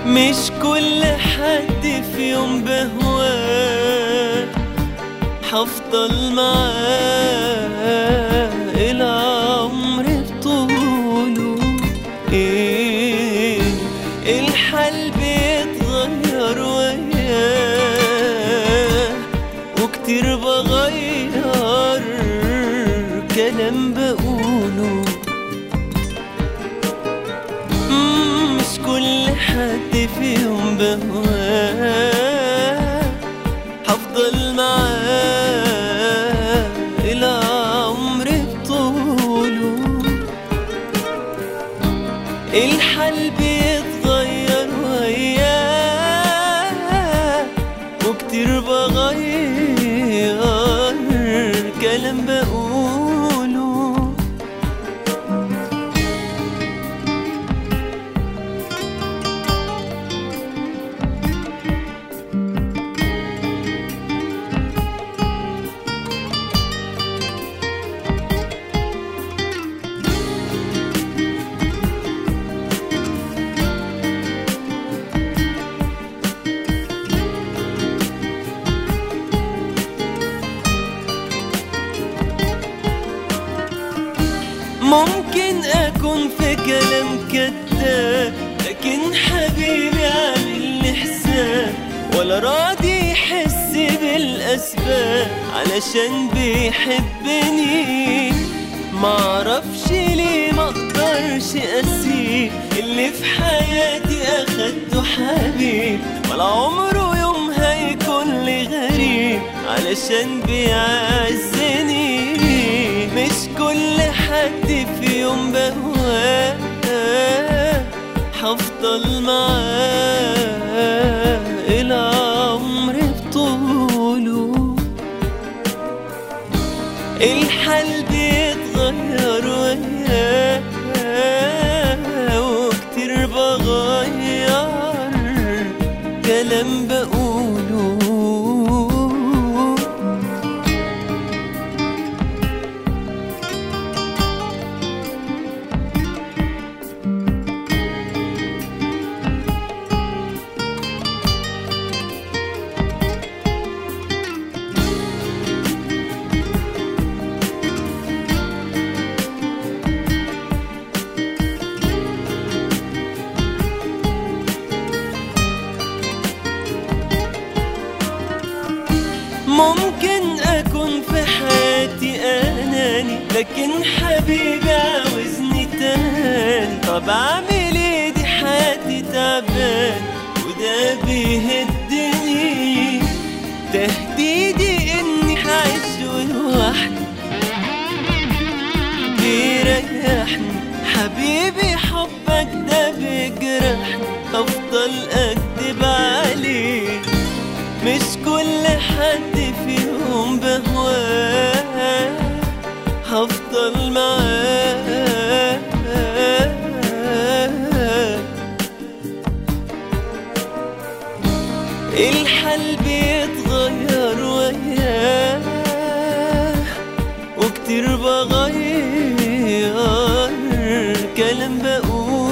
مش كل حد في يوم بهواه حفضل معاه العمر بطوله ايه الحال بيتغير وياه وكتير بغير كلام بقوله مم، مش كل حد فيهم بهواه هفضل معاه العمر بطوله الحال بيتغير وياه وكتير بغير كلام بقوله ممكن اكون في كلام كذاب لكن حبيبي عامل لي حساب ولا راضي يحس بالاسباب علشان بيحبني معرفش ليه مقدرش اسيب اللي في حياتي اخدته حبيب ولا عمره يوم هيكون لي غريب علشان بيعزني مش كل حد في يوم بهواه حفضل معاه العمر بطوله الحال بيتغير وياه وكتير بغير كلام بقوله ممكن اكون في حياتي اناني لكن حبيبي عاوزني تاني طب اعمل ايه دي حياتي تعبان وده بيهدني تهديدي اني هعيش لوحدي بيريحني حبيبي حبك ده بيجرحني افضل اكدب عليك مش كل حد فيهم بهواه هفضل معاه الحال بيتغير وياه وكتير بغير كلام بقول